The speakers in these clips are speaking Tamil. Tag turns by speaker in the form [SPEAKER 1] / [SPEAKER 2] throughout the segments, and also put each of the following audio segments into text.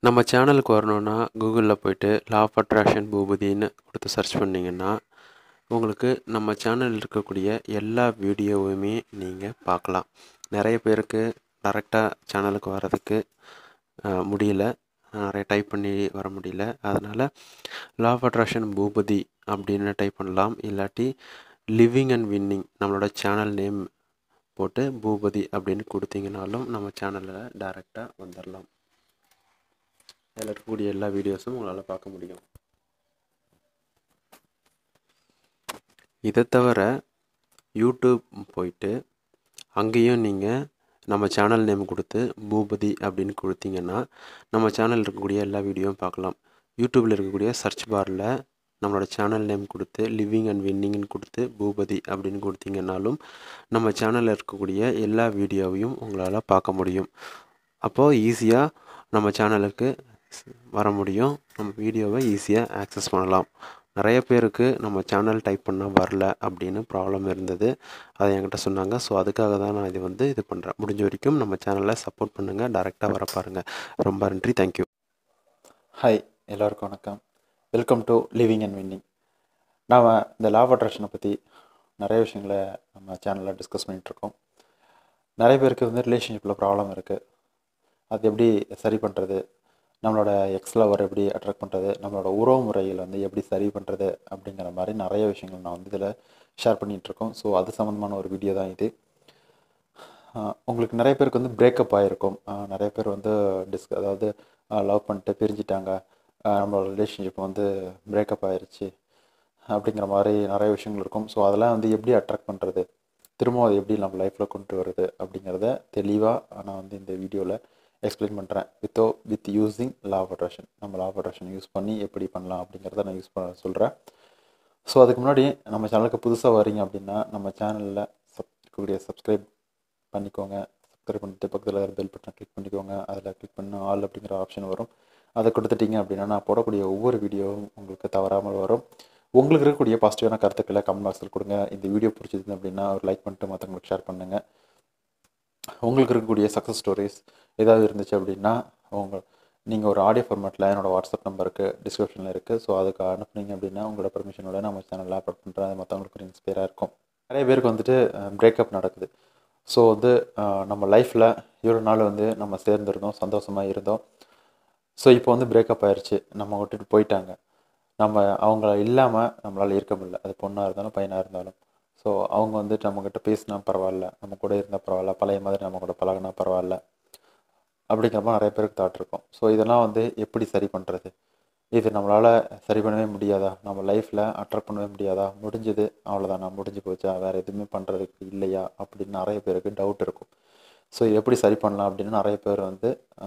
[SPEAKER 1] நம்ம சேனலுக்கு வரணுன்னா கூகுளில் போய்ட்டு லா ஆஃப் அட்ராக்ஷன் பூபதின்னு கொடுத்து சர்ச் பண்ணிங்கன்னா உங்களுக்கு நம்ம சேனலில் இருக்கக்கூடிய எல்லா வீடியோவுமே நீங்கள் பார்க்கலாம் நிறைய பேருக்கு டேரெக்டாக சேனலுக்கு வர்றதுக்கு அஹ், முடியல நிறைய டைப் பண்ணி வர முடியல அதனால் லா ஆஃப் அட்ராக்ஷன் பூபதி அப்படின்னு டைப் பண்ணலாம் இல்லாட்டி லிவிங் அண்ட் வின்னிங் நம்மளோட சேனல் நேம் போட்டு பூபதி அப்படின்னு கொடுத்தீங்கனாலும் நம்ம சேனலில் டைரெக்டாக வந்துடலாம் அதில் இருக்கக்கூடிய எல்லா வீடியோஸும் உங்களால் பார்க்க முடியும் இதை தவிர யூடியூப் போயிட்டு அங்கேயும் நீங்கள் நம்ம சேனல் நேம் கொடுத்து பூபதி அப்படின்னு கொடுத்தீங்கன்னா நம்ம சேனல் இருக்கக்கூடிய எல்லா வீடியோவும் பார்க்கலாம் யூடியூப்பில் இருக்கக்கூடிய சர்ச் பாரில் நம்மளோட சேனல் நேம் கொடுத்து லிவிங் அண்ட் வின்னிங்னு கொடுத்து பூபதி அப்படின்னு கொடுத்தீங்கன்னாலும் நம்ம சேனலில் இருக்கக்கூடிய எல்லா வீடியோவையும் உங்களால் பார்க்க முடியும் அப்போது ஈஸியாக நம்ம சேனலுக்கு ஸ்- வர முடியும் நம்ம வீடியோவை ஈஸியாக ஆக்சஸ் பண்ணலாம் நிறைய பேருக்கு நம்ம சேனல் டைப் பண்ண வரல அப்படின்னு ப்ராப்ளம் இருந்தது அதை என்கிட்ட சொன்னாங்க ஸோ அதுக்காக தான் நான் இது வந்து இது பண்ணுறேன் முடிஞ்ச வரைக்கும் நம்ம சேனலை சப்போர்ட் பண்ணுங்கள் டேரெக்டாக வர பாருங்கள் ரொம்ப நன்றி தேங்க்யூ
[SPEAKER 2] ஹாய் எல்லாருக்கும் வணக்கம் welcome to living and winning நாம் இந்த லா ஆஃப் அட்ராக்ஷனை பற்றி நிறைய விஷயங்களை நம்ம சேனலில் டிஸ்கஸ் பண்ணிகிட்ருக்கோம் நிறைய பேருக்கு வந்து ரிலேஷன்ஷிப்பில் ப்ராப்ளம் இருக்குது அது எப்படி சரி பண்ணுறது நம்மளோட எக்ஸ் லவர் எப்படி அட்ராக்ட் பண்ணுறது நம்மளோட உறவு முறையில் வந்து எப்படி சரி பண்ணுறது அப்படிங்கிற மாதிரி நிறைய விஷயங்கள் நான் வந்து இதில் ஷேர் பண்ணிகிட்ருக்கோம் ஸோ அது சம்மந்தமான ஒரு வீடியோ தான் இது ஆஹ் உங்களுக்கு நிறைய பேருக்கு வந்து பிரேக்கப் ஆகிருக்கும் ஆஹ் நிறைய பேர் வந்து டிஸ் அதாவது லவ் பண்ணிட்டு பிரிஞ்சிட்டாங்க ஆஹ் நம்மளோட ரிலேஷன்ஷிப் வந்து பிரேக்கப் ஆயிருச்சு அப்படிங்கிற மாதிரி நிறைய விஷயங்கள் இருக்கும் ஸோ அதெல்லாம் வந்து எப்படி அட்ராக்ட் பண்ணுறது திரும்ப அதை எப்படி நம்ம லைஃப்பில் கொண்டு வருது அப்படிங்கிறத தெளிவாக நான் வந்து இந்த வீடியோவில் எக்ஸ்பிளைன் பண்ணுறேன் வித்தோ with using law of attraction நம்ம லா ஆஃப் அட்ராக்ஷன் யூஸ் பண்ணி எப்படி பண்ணலாம் அப்படிங்கிறத நான் யூஸ் பண்ண சொல்கிறேன் ஸோ அதுக்கு முன்னாடி நம்ம சேனலுக்கு புதுசாக வரீங்க அப்படின்னா நம்ம சேனலில் சப் இருக்கக்கூடிய சப்ஸ்கிரைப் பண்ணிக்கோங்க சப்ஸ்கிரைப் பண்ணிட்டு பக்கத்தில் பெல் பட்டனை கிளிக் பண்ணிக்கோங்க அதில் கிளிக் பண்ண ஆல் அப்படிங்கிற ஆப்ஷன் வரும் அதை கொடுத்துட்டீங்க அப்படின்னா நான் போடக்கூடிய ஒவ்வொரு வீடியோவும் உங்களுக்கு தவறாமல் வரும் உங்களுக்கு இருக்கக்கூடிய பாசிட்டிவான கருத்துக்களை கமெண்ட் பாக்ஸில் கொடுங்க இந்த வீடியோ பிடிச்சது அப்படின்னா ஒரு லைக் பண்ணிட்டு மற்றவங்களுக்கு ஷேர் பண்ணுங்கள் உங்களுக்கு இருக்கக்கூடிய சக்ஸஸ் ஸ்டோரிஸ் ஏதாவது இருந்துச்சு அப்படின்னா உங்கள் நீங்கள் ஒரு ஆடியோ ஃபார்மேட்டில் என்னோட வாட்ஸ்அப் நம்பருக்கு டிஸ்கிரிப்ஷனில் இருக்குது ஸோ அதுக்கு அனுப்புனீங்க அப்படின்னா உங்களோட பெர்மிஷனோட நம்ம சேனலில் அப்லோட் பண்ணுறேன் அது மற்றவங்களுக்கு ஒரு இன்ஸ்பயராக இருக்கும் நிறைய பேருக்கு வந்துட்டு பிரேக்கப் நடக்குது ஸோ வந்து அஹ், நம்ம லைஃப்பில் இவ்வளோ நாள் வந்து நம்ம சேர்ந்துருந்தோம் சந்தோஷமாக இருந்தோம் ஸோ இப்போ வந்து பிரேக்கப் ஆயிடுச்சு நம்ம விட்டுட்டு போயிட்டாங்க நம்ம அவங்கள இல்லாமல் நம்மளால் இருக்க முடியல அது பொண்ணாக இருந்தாலும் பையனாக இருந்தாலும் ஸோ அவங்க வந்துட்டு நம்மக்கிட்ட பேசினா பரவாயில்ல நம்ம கூட இருந்தால் பரவாயில்ல பழைய மாதிரி நம்ம கூட பழகினா பரவாயில்ல அப்படிங்கிற மாதிரி நிறைய பேருக்கு தாட் இருக்கும் ஸோ இதெல்லாம் வந்து எப்படி சரி பண்ணுறது இது நம்மளால் சரி பண்ணவே முடியாதா நம்ம லைஃப்பில் அட்ராக்ட் பண்ணவே முடியாதா முடிஞ்சது அவ்வளோதானா முடிஞ்சு போச்சா வேறு எதுவுமே பண்ணுறதுக்கு இல்லையா அப்படின்னு நிறைய பேருக்கு டவுட் இருக்கும் ஸோ எப்படி சரி பண்ணலாம் அப்படின்னு நிறைய பேர் வந்து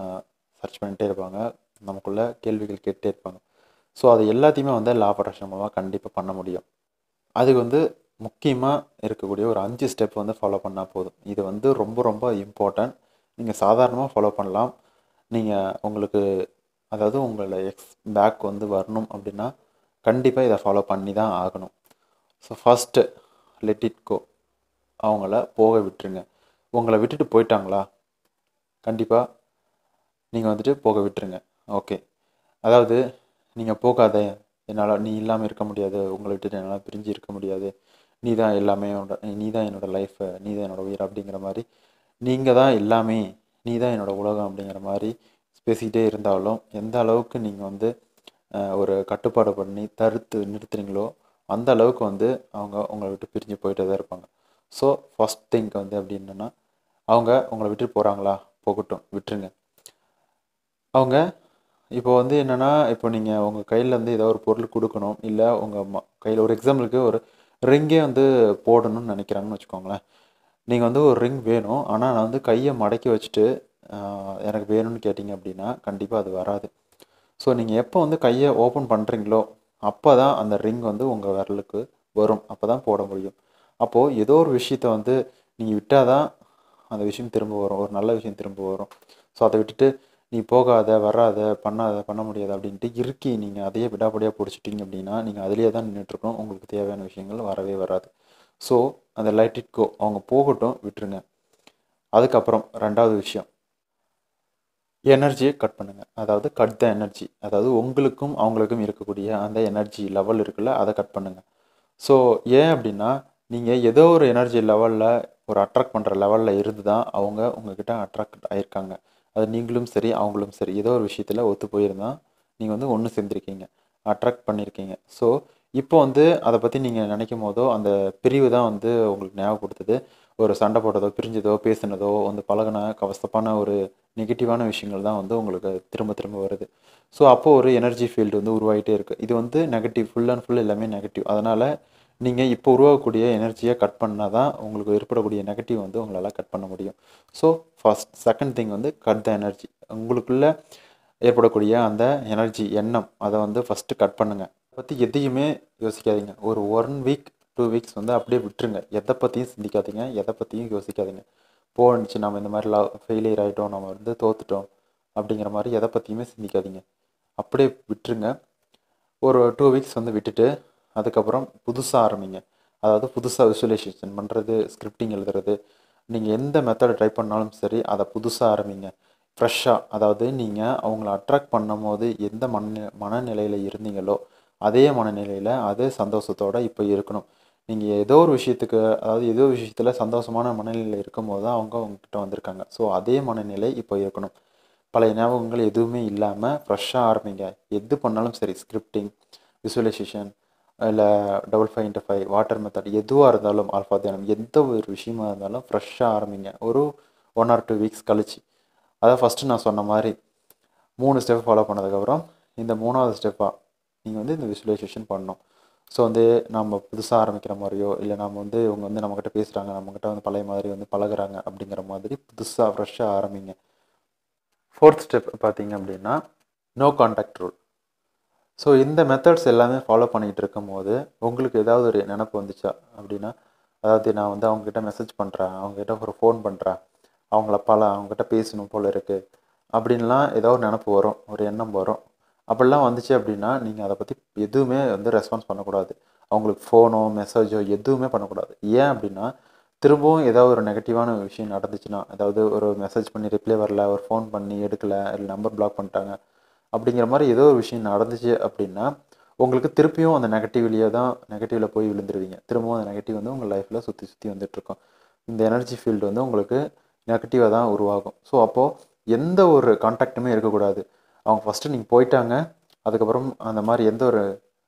[SPEAKER 2] சர்ச் பண்ணிகிட்டே இருப்பாங்க நமக்குள்ள கேள்விகள் கேட்டே இருப்பாங்க ஸோ அது எல்லாத்தையுமே வந்து லா அட்ராக்ஷன் மூலமாக கண்டிப்பாக பண்ண முடியும் அதுக்கு வந்து முக்கியமாக இருக்கக்கூடிய ஒரு அஞ்சு ஸ்டெப் வந்து ஃபாலோ பண்ணால் போதும் இது வந்து ரொம்ப ரொம்ப இம்பார்ட்டன்ட் நீங்கள் சாதாரணமாக ஃபாலோ பண்ணலாம் நீங்கள் உங்களுக்கு அதாவது உங்களோட எக்ஸ் பேக் வந்து வரணும் அப்படின்னா கண்டிப்பாக இதை ஃபாலோ பண்ணி தான் ஆகணும் so first let it go அவங்கள போக விட்டுருங்க உங்களை விட்டுட்டு போயிட்டாங்களா கண்டிப்பாக நீங்கள் வந்துட்டு போக விட்டுருங்க ஓகே அதாவது நீங்கள் போகாத என்னால் நீ இல்லாமல் இருக்க முடியாது உங்களை விட்டுட்டு என்னால் பிரிஞ்சு இருக்க முடியாது நீ தான் எல்லாமே என்னோட நீ தான் என்னோடய லைஃபு நீ தான் என்னோட உயிர் அப்படிங்கிற மாதிரி நீங்கள் தான் எல்லாமே நீ தான் என்னோட உலகம் அப்படிங்கிற மாதிரி பேசிக்கிட்டே இருந்தாலும் எந்த அளவுக்கு நீங்கள் வந்து அஹ், ஒரு கட்டுப்பாடு பண்ணி தடுத்து நிறுத்துறீங்களோ அந்த அளவுக்கு வந்து அவங்க உங்களை விட்டு பிரிஞ்சு போயிட்டே தான் இருப்பாங்க ஸோ ஃபஸ்ட் திங்க் வந்து அப்படி என்னென்னா அவங்க உங்களை விட்டுட்டு போகிறாங்களா போகட்டும் விட்டுருங்க அவங்க இப்போ வந்து என்னென்னா இப்போ நீங்கள் உங்கள் கையில் வந்து ஏதோ ஒரு பொருள் கொடுக்கணும் இல்லை உங்கள் ம கையில் ஒரு எக்ஸாம்பிளுக்கு ஒரு ரிங்கே வந்து போடணும்னு நினைக்கிறாங்கன்னு வச்சுக்கோங்களேன் நீங்கள் வந்து ஒரு ரிங் வேணும் ஆனால் நான் வந்து கையை மடக்கி வச்சுட்டு ஆஹ், எனக்கு வேணும்னு கேட்டிங்க அப்படின்னா கண்டிப்பாக அது வராது ஸோ நீங்கள் எப்போ வந்து கையை ஓப்பன் பண்ணுறீங்களோ அப்போ தான் அந்த ரிங் வந்து உங்கள் விரலுக்கு வரும் அப்போ தான் போட முடியும் அப்போது ஏதோ ஒரு விஷயத்த வந்து நீங்கள் விட்டால் தான் அந்த விஷயம் திரும்ப வரும் ஒரு நல்ல விஷயம் திரும்ப வரும் ஸோ அதை விட்டுட்டு நீ போகாத வராத பண்ணாத பண்ண முடியாது அப்படின்ட்டு இறுக்கி நீங்கள் அதையே விடாப்படியாக பிடிச்சிட்டிங்க அப்படின்னா நீங்கள் அதிலேயே தான் நின்றுட்டுருக்கணும் உங்களுக்கு தேவையான விஷயங்கள் வரவே வராது ஸோ அந்த லைட் இட் கோ அவங்க போகட்டும் விட்டுருங்க அதுக்கப்புறம் ரெண்டாவது விஷயம் எனர்ஜியை கட் பண்ணுங்கள் அதாவது கட் த எனர்ஜி அதாவது உங்களுக்கும் அவங்களுக்கும் இருக்கக்கூடிய அந்த எனர்ஜி லெவல் இருக்குல்ல அதை கட் பண்ணுங்கள் ஸோ ஏன் அப்படின்னா நீங்கள் ஏதோ ஒரு எனர்ஜி லெவலில் ஒரு அட்ராக்ட் பண்ணுற லெவலில் இருந்து தான் அவங்க உங்ககிட்ட அட்ராக்ட் ஆயிருக்காங்க அது நீங்களும் சரி அவங்களும் சரி ஏதோ ஒரு விஷயத்தில் ஒத்து போயிருந்தால் நீங்கள் வந்து ஒன்று சேர்ந்துருக்கீங்க அட்ராக்ட் பண்ணியிருக்கீங்க ஸோ இப்போ வந்து அதை பற்றி நீங்கள் நினைக்கும் போதோ அந்த பிரிவு தான் வந்து உங்களுக்கு ஞாபகப்படுத்துது ஒரு சண்டை போட்டதோ பிரிஞ்சதோ பேசுனதோ வந்து பழகின கவசப்பான ஒரு நெகட்டிவான விஷயங்கள் தான் வந்து உங்களுக்கு திரும்ப திரும்ப வருது ஸோ அப்போ ஒரு எனர்ஜி ஃபீல்டு வந்து உருவாகிட்டே இருக்குது இது வந்து நெகட்டிவ் ஃபுல் அண்ட் ஃபுல் எல்லாமே நெகட்டிவ் அதனால் நீங்கள் இப்போ உருவாகக்கூடிய எனர்ஜியை கட் பண்ணால் தான் உங்களுக்கு ஏற்படக்கூடிய நெகட்டிவ் வந்து உங்களால் கட் பண்ண முடியும் ஸோ ஃபஸ்ட் செகண்ட் திங் வந்து கட் த எனர்ஜி உங்களுக்குள்ளே ஏற்படக்கூடிய அந்த எனர்ஜி எண்ணம் அதை வந்து ஃபஸ்ட்டு கட் பண்ணுங்கள் பற்றி எதையுமே யோசிக்காதீங்க ஒரு ஒன் வீக் டூ வீக்ஸ் வந்து அப்படியே விட்டுருங்க எதை பற்றியும் சிந்திக்காதீங்க எதை பற்றியும் யோசிக்காதீங்க போணுச்சு நம்ம இந்த மாதிரி லவ் ஃபெயிலியர் ஆகிட்டோம் நம்ம வந்து தோத்துட்டோம் அப்படிங்கிற மாதிரி எதை பற்றியுமே சிந்திக்காதீங்க அப்படியே விட்டுருங்க ஒரு டூ வீக்ஸ் வந்து விட்டுட்டு அதுக்கப்புறம் புதுசாக ஆரம்பிங்க அதாவது புதுசாக விசுவலைசேஷன் பண்ணுறது ஸ்கிரிப்டிங் எழுதுறது நீங்கள் எந்த மெத்தடை ட்ரை பண்ணாலும் சரி அதை புதுசாக ஆரம்பிங்க ஃப்ரெஷ்ஷாக அதாவது நீங்கள் அவங்கள அட்ராக்ட் பண்ணும் போது எந்த மன மனநிலையில் இருந்தீங்களோ அதே மனநிலையில் அதே சந்தோஷத்தோடு இப்போ இருக்கணும் நீங்கள் ஏதோ ஒரு விஷயத்துக்கு அதாவது ஏதோ ஒரு விஷயத்தில் சந்தோஷமான மனநிலையில் இருக்கும் போது தான் அவங்க உங்ககிட்ட வந்திருக்காங்க ஸோ அதே மனநிலை இப்போ இருக்கணும் பழைய ஞாபகங்கள் எதுவுமே இல்லாமல் ஃப்ரெஷ்ஷாக ஆரம்பிங்க எது பண்ணாலும் சரி ஸ்கிரிப்டிங் விசுவலைசேஷன் இல்லை double five into five water method எதுவாக இருந்தாலும் ஆல்ஃபா தியானம் எந்த ஒரு விஷயமா இருந்தாலும் ஃப்ரெஷ்ஷாக ஆரம்பிங்க ஒரு ஒன் ஆர் டூ வீக்ஸ் கழிச்சு அதான் ஃபஸ்ட்டு நான் சொன்ன மாதிரி மூணு ஸ்டெப் ஃபாலோ பண்ணதுக்கப்புறம் இந்த மூணாவது ஸ்டெப்பாக நீங்கள் வந்து இந்த விசுவலைசேஷன் பண்ணணும் ஸோ வந்து நம்ம புதுசாக ஆரம்பிக்கிற மாதிரியோ இல்லை நம்ம வந்து இவங்க வந்து நம்மக்கிட்ட பேசுகிறாங்க நம்மக்கிட்ட வந்து பழைய மாதிரி வந்து பழகுறாங்க அப்படிங்கிற மாதிரி புதுசாக ஃப்ரெஷ்ஷாக ஆரம்பிங்க ஃபோர்த் ஸ்டெப் பார்த்தீங்க அப்படின்னா நோ கான்டாக்ட் ரூல் ஸோ இந்த மெத்தட்ஸ் எல்லாமே ஃபாலோ பண்ணிகிட்டு இருக்கும்போது உங்களுக்கு ஏதாவது ஒரு நினப்பு வந்துச்சா அப்படின்னா அதாவது நான் வந்து அவங்கக்கிட்ட மெசேஜ் பண்ணுறேன் அவங்ககிட்ட ஒரு ஃபோன் பண்ணுறேன் அவங்கள பல அவங்ககிட்ட பேசணும் போல் இருக்குது அப்படின்லாம் ஏதோ ஒரு நினப்பு வரும் ஒரு எண்ணம் வரும் அப்படிலாம் வந்துச்சு அப்படின்னா நீங்கள் அதை பற்றி எதுவுமே வந்து ரெஸ்பான்ஸ் பண்ணக்கூடாது அவங்களுக்கு ஃபோனோ மெசேஜோ எதுவுமே பண்ணக்கூடாது ஏன் அப்படின்னா திரும்பவும் ஏதாவது ஒரு நெகட்டிவான விஷயம் நடந்துச்சுன்னா அதாவது ஒரு மெசேஜ் பண்ணி ரிப்ளை வரல ஒரு ஃபோன் பண்ணி எடுக்கலை இல்லை நம்பர் பிளாக் பண்ணிட்டாங்க அப்படிங்கிற மாதிரி ஏதோ ஒரு விஷயம் நடந்துச்சு அப்படின்னா உங்களுக்கு திருப்பியும் அந்த நெகட்டிவ்லேயே தான் நெகட்டிவில் போய் விழுந்துருவீங்க திரும்பவும் அந்த நெகட்டிவ் வந்து உங்கள் லைஃப்பில் சுற்றி சுற்றி வந்துட்டுருக்கும் இந்த எனர்ஜி ஃபீல்டு வந்து உங்களுக்கு நெகட்டிவாக தான் உருவாகும் ஸோ அப்போது எந்த ஒரு கான்டாக்ட்டுமே இருக்கக்கூடாது அவங்க ஃபஸ்ட்டு நீங்கள் போயிட்டாங்க அதுக்கப்புறம் அந்த மாதிரி எந்த ஒரு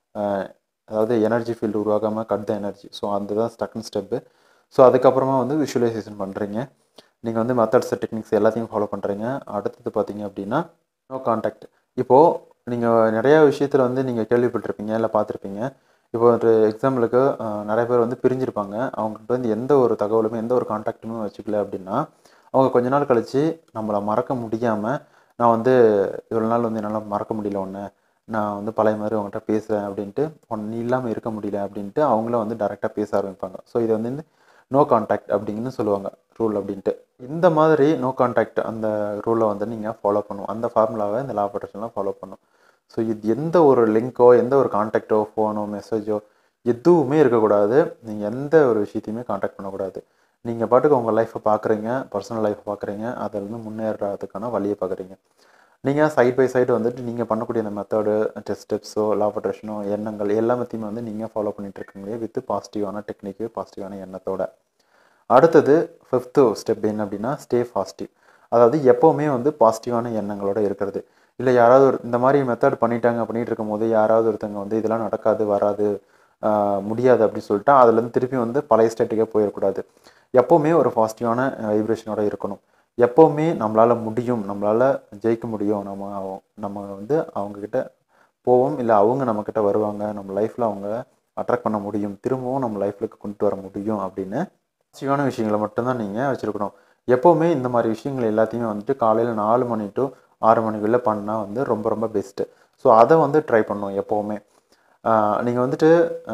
[SPEAKER 2] அதாவது எனர்ஜி ஃபீல்டு உருவாகாமல் கட் த எனர்ஜி ஸோ அந்த தான் செகண்ட் ஸ்டெப்பு ஸோ அதுக்கப்புறமா வந்து விஷுவலைசேஷன் பண்ணுறீங்க நீங்கள் வந்து மெத்தட்ஸ் டெக்னிக்ஸ் எல்லாத்தையும் ஃபாலோ பண்ணுறீங்க அடுத்தது பார்த்தீங்க அப்படின்னா நோ கான்டாக்ட் இப்போது நீங்கள் நிறையா விஷயத்தில் வந்து நீங்கள் கேள்விப்பட்டிருப்பீங்க இல்லை பார்த்துருப்பீங்க இப்போ ஒரு எக்ஸாம்பிளுக்கு நிறைய பேர் வந்து பிரிஞ்சிருப்பாங்க அவங்ககிட்ட வந்து எந்த ஒரு தகவலுமே எந்த ஒரு கான்டாக்ட்டுமே வச்சுக்கல அப்படின்னா அவங்க கொஞ்ச நாள் கழித்து நம்மளை மறக்க முடியாமல் நான் வந்து இவ்வளோ நாள் வந்து என்னால் மறக்க முடியல ஒன்று நான் வந்து பழைய மாதிரி அவங்ககிட்ட பேசுகிறேன் அப்படின்ட்டு ஒன் நீ இல்லாமல் இருக்க முடியல அப்படின்ட்டு அவங்கள வந்து டேரெக்டாக பேச ஆரம்பிப்பாங்க ஸோ இதை வந்து நோ கான்டாக்ட் அப்படின்னு சொல்லுவாங்க ரூல் அப்படின்ட்டு இந்த மாதிரி நோ கான்டாக்ட் அந்த ரூலை வந்து நீங்கள் ஃபாலோ பண்ணும் அந்த ஃபார்முலாவை இந்த லா ப்ரொடக்ஷன்லாம் ஃபாலோ பண்ணும் ஸோ இது எந்த ஒரு லிங்க்கோ எந்த ஒரு கான்டாக்டோ ஃபோனோ மெசேஜோ எதுவுமே இருக்கக்கூடாது நீங்கள் எந்த ஒரு விஷயத்தையுமே கான்டாக்ட் பண்ணக்கூடாது நீங்கள் பாட்டுக்கு உங்கள் லைஃப்பை பார்க்குறீங்க பர்சனல் லைஃப்பை பார்க்குறீங்க அதிலிருந்து முன்னேறதுக்கான வழியை பார்க்குறீங்க நீங்கள் சைட் பை சைடு வந்துட்டு நீங்கள் பண்ணக்கூடிய அந்த மெத்தடு டெஸ்ட் ஸ்டெப்ஸோ லா ப்ரொடக்ஷனோ எண்ணங்கள் எல்லாத்தையுமே வந்து நீங்கள் ஃபாலோ பண்ணிகிட்டு இருக்கீங்க வித் பாசிட்டிவான டெக்னிக்கு பாசிட்டிவான எண்ணத்தோட அடுத்தது ஃபிஃப்த்து ஸ்டெப் என்ன அப்படின்னா ஸ்டே பாசிட்டிவ் அதாவது எப்போவுமே வந்து பாசிட்டிவான எண்ணங்களோட இருக்கிறது இல்லை யாராவது ஒரு இந்த மாதிரி மெத்தட் பண்ணிட்டாங்க பண்ணிகிட்டு இருக்கும்போது யாராவது ஒருத்தங்க வந்து இதெல்லாம் நடக்காது வராது முடியாது அப்படின்னு சொல்லிட்டு அதுலேருந்து திருப்பி வந்து பழைய ஸ்டேட்டுக்கே போயிடக்கூடாது எப்போவுமே ஒரு பாசிட்டிவான வைப்ரேஷனோட இருக்கணும் எப்போவுமே நம்மளால் முடியும் நம்மளால் ஜெயிக்க முடியும் நம்ம நம்ம வந்து அவங்கக்கிட்ட போவோம் இல்லை அவங்க நம்மக்கிட்ட வருவாங்க நம்ம லைஃப்பில் அவங்க அட்ராக்ட் பண்ண முடியும் திரும்பவும் நம்ம லைஃப்லுக்கு கொண்டு வர முடியும் அப்படின்னு பாசிட்டிவான விஷயங்களை மட்டும்தான் நீங்கள் வச்சுருக்கணும் எப்போவுமே இந்த மாதிரி விஷயங்கள் எல்லாத்தையுமே வந்துட்டு காலையில் நாலு மணி டு ஆறு மணிக்குள்ளே பண்ணால் வந்து ரொம்ப ரொம்ப பெஸ்ட்டு ஸோ அதை வந்து ட்ரை பண்ணணும் எப்போவுமே நீங்கள் வந்துட்டு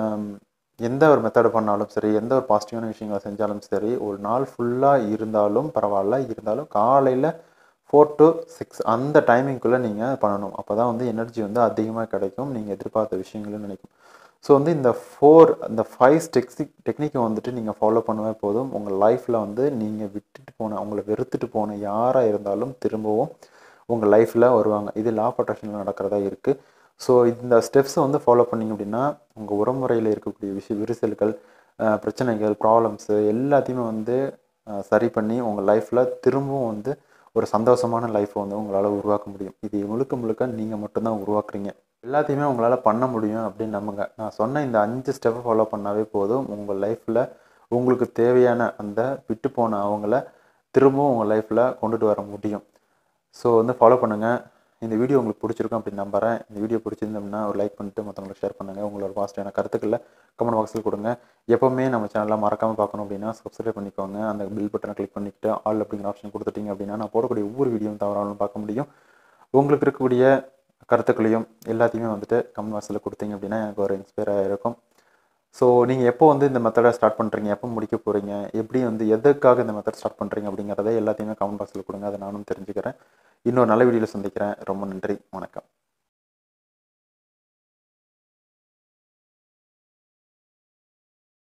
[SPEAKER 2] எந்த ஒரு மெத்தடு பண்ணாலும் சரி எந்த ஒரு பாசிட்டிவான விஷயங்களை செஞ்சாலும் சரி ஒரு நாள் ஃபுல்லாக இருந்தாலும் பரவாயில்ல இருந்தாலும் காலையில் ஃபோர் டு சிக்ஸ் அந்த டைமிங்குள்ளே நீங்கள் பண்ணணும் அப்போ தான் வந்து எனர்ஜி வந்து அதிகமாக கிடைக்கும் நீங்கள் எதிர்பார்த்த விஷயங்களும் நினைக்கும் ஸோ வந்து இந்த ஃபோர் இந்த ஃபைவ் டெக்ஸி டெக்னிக்கை வந்துட்டு நீங்கள் ஃபாலோ பண்ணவே போதும் உங்கள் லைஃப்பில் வந்து நீங்கள் விட்டுட்டு போன உங்களை வெறுத்துட்டு போன யாராக இருந்தாலும் திரும்பவும் உங்கள் லைஃப்பில் வருவாங்க இது லா ஆஃப் அட்ராக்ஷனில் நடக்கிறதா இருக்குது ஸோ இந்த ஸ்டெப்ஸை வந்து ஃபாலோ பண்ணிங்க அப்படின்னா உங்கள் உறமுறையில் இருக்கக்கூடிய விஷய விரிசல்கள் அஹ், பிரச்சனைகள் ப்ராப்ளம்ஸு எல்லாத்தையுமே வந்து அஹ், சரி பண்ணி உங்கள் லைஃப்பில் திரும்பவும் வந்து ஒரு சந்தோஷமான லைஃப்பை வந்து உங்களால் உருவாக்க முடியும் இது முழுக்க முழுக்க நீங்கள் மட்டும்தான் உருவாக்குறீங்க எல்லாத்தையுமே உங்களால் பண்ண முடியும் அப்படின்னு நம்புங்க நான் சொன்ன இந்த அஞ்சு ஸ்டெப்பை ஃபாலோ பண்ணாவே போதும் உங்கள் லைஃப்பில் உங்களுக்கு தேவையான அந்த விட்டு போன அவங்கள திரும்பவும் உங்கள் லைஃப்பில் கொண்டுட்டு வர முடியும் ஸோ வந்து ஃபாலோ பண்ணுங்கள் இந்த வீடியோ உங்களுக்கு பிடிச்சிருக்கும் அப்படின்னு நம்புறேன் இந்த வீடியோ பிடிச்சிருந்தோம்னா ஒரு லைக் பண்ணிட்டு மற்றவங்களுக்கு ஷேர் பண்ணுங்கள் உங்களோட பாசிட்டிவான கருத்துக்களை கமெண்ட் பாக்ஸில் கொடுங்க எப்போவுமே நம்ம சேனலை மறக்காமல் பார்க்கணும் அப்படின்னா சப்ஸ்கிரைப் பண்ணிக்கோங்க அந்த பில் பட்டனை கிளிக் பண்ணிக்கிட்டு ஆல் அப்படிங்கிற ஆப்ஷன் கொடுத்துட்டீங்க அப்படின்னா நான் போடக்கூடிய ஒவ்வொரு வீடியோவும் தவறாமல் பார்க்க முடியும் உங்களுக்கு இருக்கக்கூடிய கருத்துக்களையும் எல்லாத்தையுமே வந்துட்டு கமெண்ட் பாக்ஸில் கொடுத்தீங்க அப்படின்னா எனக்கு ஒரு இன்ஸ்பயராக இருக்கும் ஸோ நீங்கள் எப்போ வந்து இந்த மெத்தடை ஸ்டார்ட் பண்ணுறீங்க எப்போ முடிக்க போகிறீங்க எப்படி வந்து எதுக்காக இந்த மெத்தட் ஸ்டார்ட் பண்ணுறீங்க அப்படிங்கிறத எல்லாத்தையுமே கமெண்ட் பாக்ஸில் கொடுங்க அதை நானும் தெரிஞ்சுக்கிறேன் இன்னொரு நல்ல வீடியோவில் சந்திக்கிறேன் ரொம்ப நன்றி வணக்கம்